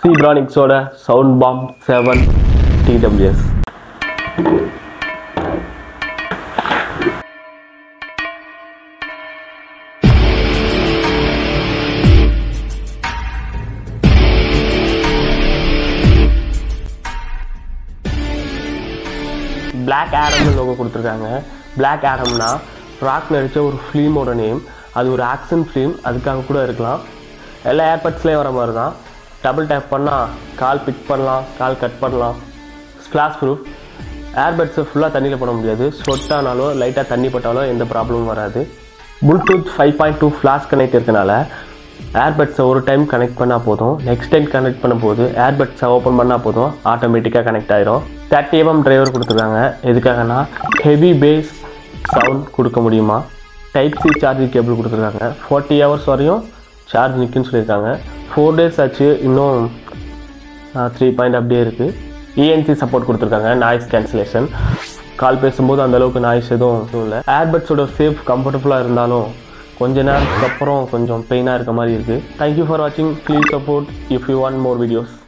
சீப்ரானிக்ஸோட sound bomb seven TWS black ஆடம்னு logo கொடுத்துருக்காங்க black ஆடம்னா ராக் நடித்த ஒரு ஃபிலிமோட நேம் அது ஒரு ஆக்ஷன் ஃபிலிம் அதுக்காக கூட இருக்கலாம் எல்லா ஏர்பட்ஸ்லேயும் வர மாதிரி தான் டபுள் டேப் பண்ணால் கால் பிக் பண்ணலாம் கால் கட் பண்ணலாம் ஸ்ப்ளாஷ் ப்ரூஃப் ஏர்பட்ஸை ஃபுல்லாக தண்ணியில் போட முடியாது ஸ்வெட் ஆனாலோ லைட்டாக தண்ணி பட்டாலோ எந்த ப்ராப்ளமும் வராது Bluetooth five point two flash connect இருக்கனால ஏர்பட்ஸை ஒரு டைம் கனெக்ட் பண்ணால் போதும் நெக்ஸ்ட் டைம் கனெக்ட் பண்ணும்போது ஏர்பட்ஸை ஓப்பன் பண்ணால் போதும் ஆட்டோமேட்டிக்காக கனெக்ட் ஆயிரும் தேர்ட்டி எம்எம் டிரைவர் கொடுத்துருக்காங்க எதுக்காகனா ஹெவி பேஸ் சவுண்ட் கொடுக்க முடியுமா டைப் சி சார்ஜிங் கேபிள் கொடுத்துருக்காங்க ஃபார்ட்டி ஹவர்ஸ் வரையும் சார்ஜ் நிற்குன்னு சொல்லியிருக்காங்க ஃபோர் டேஸ் ஆச்சு இன்னும் த்ரீ பாயிண்ட் அப்படியே இருக்குது இஎன்சி சப்போர்ட் கொடுத்துருக்காங்க நாய்ஸ் கேன்சலேஷன் கால் பேசும்போது அந்த அளவுக்கு நாய்ஸ் எதுவும் இல்லை ஏர்பட்ஸோட சேஃப் கம்ஃபர்டபுளாக இருந்தாலும் கொஞ்ச நேரத்துக்கு அப்புறம் கொஞ்சம் பெயினாக இருக்க மாதிரி இருக்குது தேங்க்யூ ஃபார் வாட்சிங் please support if you want more videos